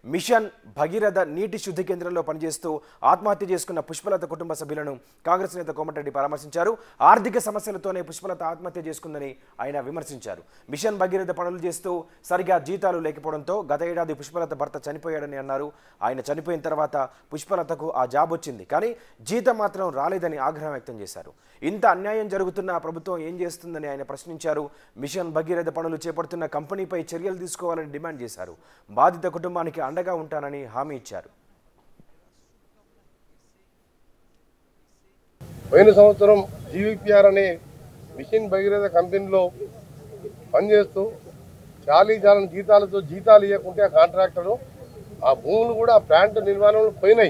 machine Bhagiratha నీటి శుద్ధి కేంద్రంలో పనిచేస్తూ ఆత్మహత్య చేసుకున్న పుష్పలత కుటుంబ సభ్యులను కాంగ్రెస్ నేత కోమటిరెడ్డి పరామర్శించారు ఆర్థిక సమస్యలతోనే పుష్పలత ఆత్మహత్య చేసుకుందని ఆయన విమర్శించారు మిషన్ భగీరథ పనులు చేస్తూ సరిగా జీతాలు లేకపోవడంతో గత ఏడాది పుష్పలత భర్త చనిపోయాడని అన్నారు ఆయన చనిపోయిన తర్వాత పుష్పలతకు ఆ జాబ్ వచ్చింది కానీ జీతం మాత్రం రాలేదని ఆగ్రహం వ్యక్తం చేశారు ఇంత అన్యాయం జరుగుతున్న ప్రభుత్వం ఏం చేస్తుందని ఆయన ప్రశ్నించారు మిషన్ భగీరథ పనులు చేపడుతున్న కంపెనీపై చర్యలు తీసుకోవాలని డిమాండ్ చేశారు బాధిత కుటుంబానికి అండగా ఉంటానని హామీ ఇచ్చారు పోయిన సంవత్సరం జీవీపీఆర్ అనే మిషన్ భగీరథ కంపెనీలో పనిచేస్తూ చాలీ చాలని జీతాలతో జీతాలు ఇవ్వకుంటే ఆ కాంట్రాక్టరు ఆ భూములు కూడా ఆ ప్లాంట్ నిర్మాణంలో పోయినాయి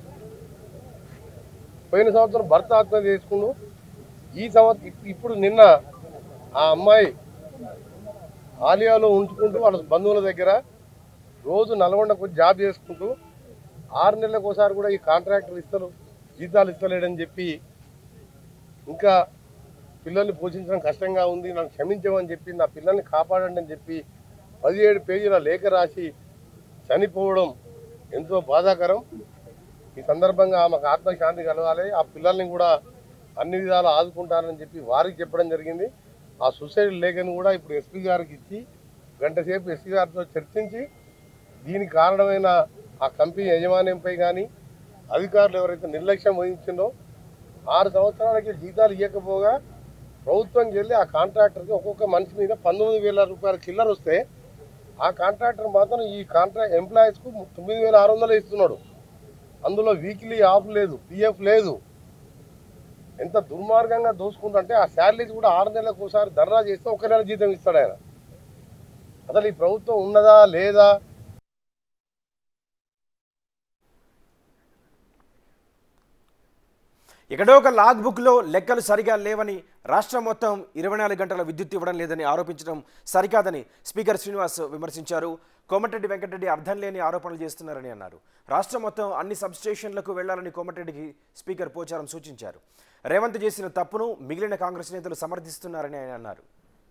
పోయిన సంవత్సరం భర్త ఆత్మహత్య చేసుకుండు ఈ సంవత్సరం ఇప్పుడు నిన్న ఆ అమ్మాయి ఆలియాలో ఉంచుకుంటూ వాళ్ళ బంధువుల దగ్గర రోజు నల్గొండకు వచ్చి జాబ్ చేసుకుంటూ ఆరు నెలలకు ఒకసారి కూడా ఈ కాంట్రాక్టర్ ఇస్తారు జీతాలు ఇస్తలేడని చెప్పి ఇంకా పిల్లల్ని పోషించడం కష్టంగా ఉంది నాకు క్షమించమని చెప్పి నా పిల్లల్ని కాపాడండి అని చెప్పి పదిహేడు పేజీల లేఖ రాసి చనిపోవడం ఎంతో బాధాకరం ఈ సందర్భంగా ఆమెకు ఆత్మశాంతి కలగాలి ఆ పిల్లల్ని కూడా అన్ని విధాలు ఆదుకుంటారని చెప్పి వారికి చెప్పడం జరిగింది ఆ సూసైడ్ లేఖను కూడా ఇప్పుడు ఎస్పీ గారికి ఇచ్చి గంట సేపు ఎస్పీ గారితో చర్చించి దీనికి కారణమైన ఆ కంపెనీ యజమాన్యంపై కానీ అధికారులు ఎవరైతే నిర్లక్ష్యం వహించిందో ఆరు సంవత్సరాలకి జీతాలు ఇవ్వకపోగా ప్రభుత్వంకి వెళ్ళి ఆ కాంట్రాక్టర్కి ఒక్కొక్క మనిషి మీద పంతొమ్మిది వేల రూపాయల చిల్లర వస్తే ఆ కాంట్రాక్టర్ మాత్రం ఈ కాంట్రాక్ట్ ఎంప్లాయీస్కు తొమ్మిది వేల ఆరు వందలు ఇస్తున్నాడు అందులో వీక్లీ ఆఫ్ లేదు పిఎఫ్ లేదు ఎంత దుర్మార్గంగా దోసుకుంటుంటే ఆ శాలరీస్ కూడా ఆరు నెలలకు ఒకసారి ధర్నా చేస్తే ఒక నెల జీతం ఇస్తాడు ఆయన అసలు ఈ ప్రభుత్వం ఉన్నదా లేదా ఎక్కడో ఒక లాగ్ బుక్లో లెక్కలు సరిగా లేవని రాష్ట్రం మొత్తం ఇరవై నాలుగు గంటల విద్యుత్ ఇవ్వడం లేదని ఆరోపించడం సరికాదని స్పీకర్ శ్రీనివాస్ విమర్శించారు కోమటిరెడ్డి వెంకటరెడ్డి అర్థం లేని ఆరోపణలు చేస్తున్నారని అన్నారు రాష్ట్రం మొత్తం అన్ని సబ్స్టేషన్లకు వెళ్లాలని కోమటిరెడ్డికి స్పీకర్ పోచారం సూచించారు రేవంత్ చేసిన తప్పును మిగిలిన కాంగ్రెస్ నేతలు సమర్థిస్తున్నారని ఆయన అన్నారు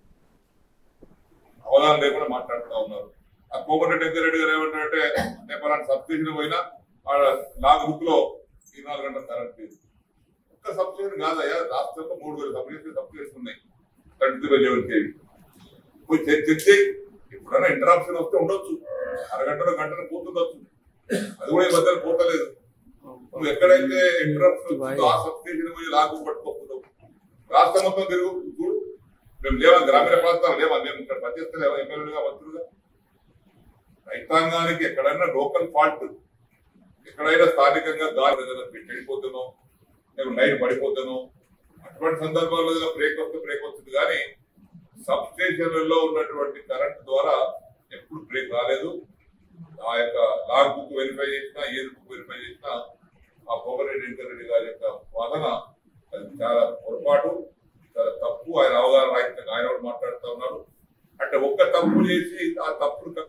అవగాహన లేకుండా మాట్లాడుతూ ఉన్నారు ఆ కోమటిరెడ్డి వెంకరెడ్డి గారు ఏమంటారంటే అంటే పలానా సబ్సిడీని పోయినా ఆ లాగ్ బుక్ లో ఇరవై నాలుగు గంటల కరెంట్ లేదు ఒక్క సబ్సిడీ కాదయ్యా రాష్ట్రంలో మూడు వేల సబ్సిడీ సబ్సిడీస్ ఉన్నాయి థర్టీ త్రీ లెవెల్ కేవి పోయి చెక్ చెక్ చేయి ఎప్పుడైనా ఇంటరాప్షన్ వస్తే ఉండొచ్చు అరగంటలో గంటలో పోతుండొచ్చు అది కూడా ఈ మధ్యలో పోతలేదు నువ్వు ఎక్కడైతే ఇంటరాప్షన్ వచ్చిందో ఆ సబ్సిడీని పోయి లాగ్ బుక్ పట్టుకోకపోతావు రాష్ట్రం మొత్తం తిరుగు చూడు మేము లేవా గ్రామీణ ప్రాంతాలు లేవా మేము ఇక్కడ పనిచేస్తలేవా ఎమ్మెల్యేలుగా మంత్రులుగా రైతాంగానికి ఎక్కడైనా లోకల్ ఫాల్ట్ ఎక్కడైనా స్థానికంగా గాలి ఏదైనా చెడిపోతున్నాం మేము లైన్ పడిపోతాను అటువంటి సందర్భాల్లో ఏదైనా బ్రేక్ వస్తే బ్రేక్ వస్తుంది కానీ సబ్ స్టేషన్లలో ఉన్నటువంటి కరెంట్ ద్వారా ఎప్పుడు బ్రేక్ రాలేదు ఆ యొక్క లాగ్ బుక్ వెరిఫై చేసినా ఏది బుక్ వెరిఫై చేసినా ఆ కోమరెడ్డి వెంకరెడ్డి గారి యొక్క వాదన అది చాలా పొరపాటు చాలా తప్పు ఆయన అవగాహన రాహిత్యంగా ఆయన కూడా మాట్లాడుతూ ఉన్నారు అంటే ఒక్క తప్పు చేసి ఆ తప్పును